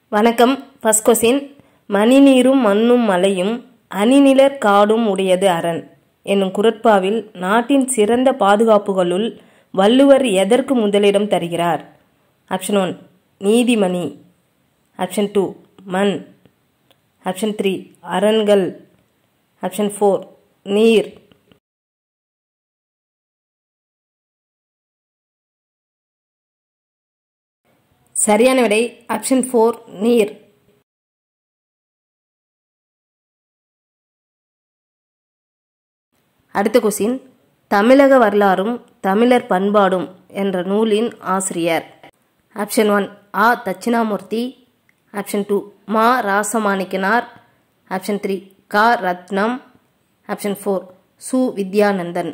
வணக்கம் first question மணிநீரும் மண்ணும் மலையும் அணிநிலர் காடும் உடையது அரண் என்னும் குரட்பாவில் நாட்டின் சிறந்த பாதுகாப்புகளுள் வள்ளுவர் எதற்கு முதலிடம் தருகிறார் ஆப்ஷன் ஒன் நீதிமணி ஆப்ஷன் டூ மண் ஆப்ஷன் த்ரீ அரண்கள் ஆப்ஷன் ஃபோர் நீர் சரியான விடை ஆப்ஷன் ஃபோர் நீர் அடுத்த கொஸ்டின் தமிழக வரலாறும் தமிழர் பண்பாடும் என்ற நூலின் ஆசிரியர் ஆப்ஷன் ஒன் ஆ தட்சிணாமூர்த்தி ஆப்ஷன் டூ மா ராசமாணிக்கனார் ஆப்ஷன் த்ரீ கா ரத்னம் ஆப்ஷன் ஃபோர் சு வித்யானந்தன்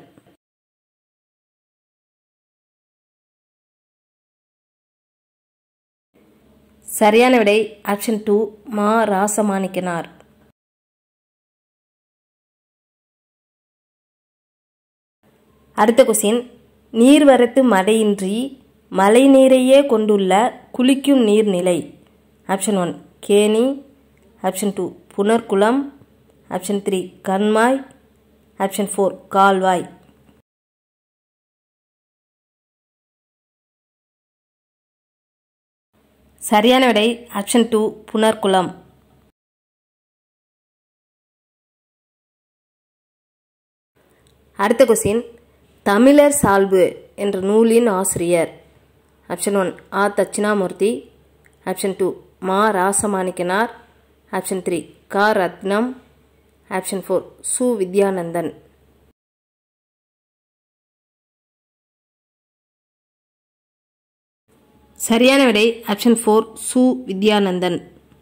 சரியான விடை ஆப்ஷன் டூ மா ராசமாணிக்கனார் அடுத்த கொஸ்டின் நீர்வரத்து மழையின்றி மழை நீரையே கொண்டுள்ள குளிக்கும் நீர்நிலை ஆப்ஷன் ஒன் கேணி ஆப்ஷன் டூ புனர்குளம் ஆப்ஷன் த்ரீ கண்மாய் ஆப்ஷன் ஃபோர் கால்வாய் சரியான விடை ஆப்ஷன் டூ புனர்குளம் அடுத்த கொஸ்டின் தமிழர் சால்பு என்ற நூலின் ஆசிரியர் ஆப்ஷன் ஒன் ஆ தட்சிணாமூர்த்தி ஆப்ஷன் டூ மா ராசமாணிக்கனார் ஆப்ஷன் த்ரீ கா ரத்னம் ஆப்ஷன் ஃபோர் சு வித்யானந்தன் சரியான விடை ஆப்ஷன் ஃபோர் சு வித்யானந்தன்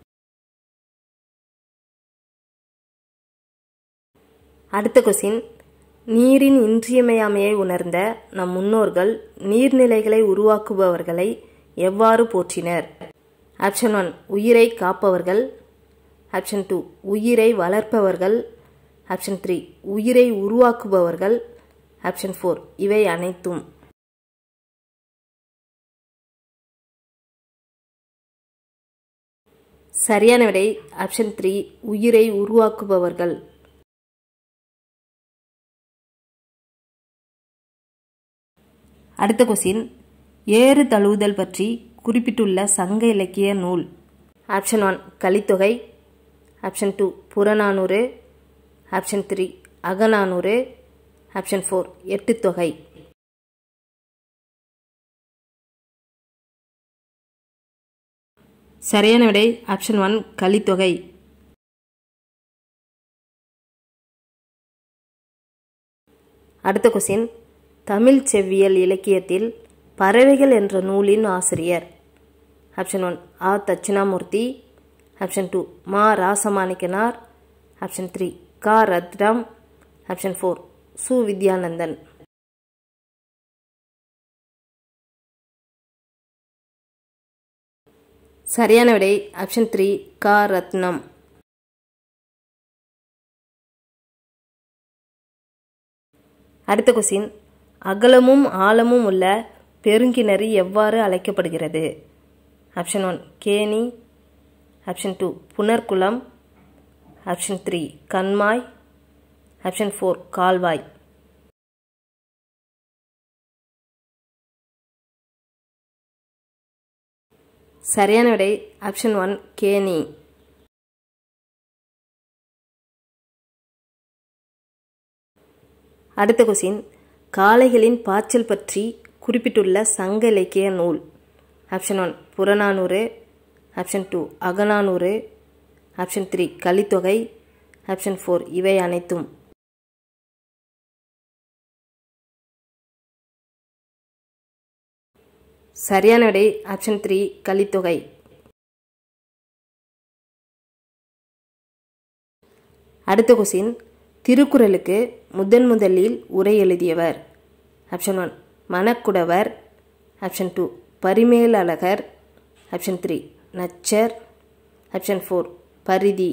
அடுத்த கொஸ்டின் நீரின் இன்றியமையாமையை உணர்ந்த நம் முன்னோர்கள் நீர்நிலைகளை உருவாக்குபவர்களை எவ்வாறு போற்றினர் ஆப்ஷன் ஒன் உயிரை காப்பவர்கள் ஆப்ஷன் டூ உயிரை வளர்ப்பவர்கள் ஆப்ஷன் த்ரீ உயிரை உருவாக்குபவர்கள் ஆப்ஷன் ஃபோர் இவை அனைத்தும் சரியான விடை ஆப்ஷன் த்ரீ உயிரை உருவாக்குபவர்கள் அடுத்த கொஸ்டின் ஏறு தழுவுதல் பற்றி குறிப்பிட்டுள்ள சங்க இலக்கிய நூல் option one Kalithogai option two Purananuru option three Akananuru option four Ettuthogai சரியான விடை ஆப்ஷன் ஒன் கலித்தொகை அடுத்த கொஸ்டின் தமிழ் செவ்வியல் இலக்கியத்தில் பறவைகள் என்ற நூலின் ஆசிரியர் ஆப்ஷன் ஒன் ஆ தட்சிணாமூர்த்தி ஆப்ஷன் டூ மா ராசமாணிக்கனார் ஆப்ஷன் த்ரீ கா ரத்னம் ஆப்ஷன் ஃபோர் சு வித்யானந்தன் சரியான விடை ஆப்ஷன் த்ரீ கா ரத்னம் அடுத்த கொஸ்டின் அகலமும் ஆழமும் உள்ள பெருங்கிணறு எவ்வாறு அழைக்கப்படுகிறது ஆப்ஷன் ஒன் கேணி ஆப்ஷன் டூ புனர்குளம் ஆப்ஷன் த்ரீ கண்மாய் ஆப்ஷன் ஃபோர் கால்வாய் சரியான விடை ஆப்ஷன் ஒன் கேணி அடுத்த கொஸ்டின் காளைகளின் பாய்ச்சல் பற்றி குறிப்பிட்டுள்ள சங்க இலக்கிய நூல் option one Purananuru option two Akananuru option three Kalithogai option four இவை அனைத்தும் சரியான விடை ஆப்ஷன் த்ரீ கலித்தொகை அடுத்த கொஸ்டின் திருக்குறளுக்கு முதன் முதலில் உரை எழுதியவர் option one Manakkudavar option two Parimelazhagar option three Nachar option four Parithi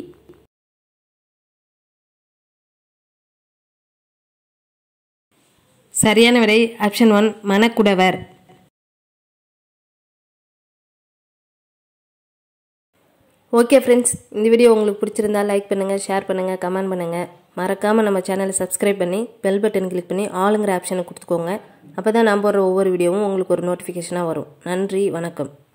சரியான விடை option one Manakkudavar okay friends இந்த வீடியோ உங்களுக்கு பிடிச்சிருந்தா லைக் பண்ணுங்கள் ஷேர் பண்ணுங்கள் கமெண்ட் பண்ணுங்கள் மறக்காமல் நம்ம சேனலை சப்ஸ்கிரைப் பண்ணி பெல் பட்டன் கிளிக் பண்ணி ஆளுங்கிற ஆப்ஷனை கொடுத்துக்கோங்க அப்போ தான் நான் போடுற ஒவ்வொரு வீடியோவும் உங்களுக்கு ஒரு நோட்டிஃபிகேஷனாக வரும் நன்றி வணக்கம்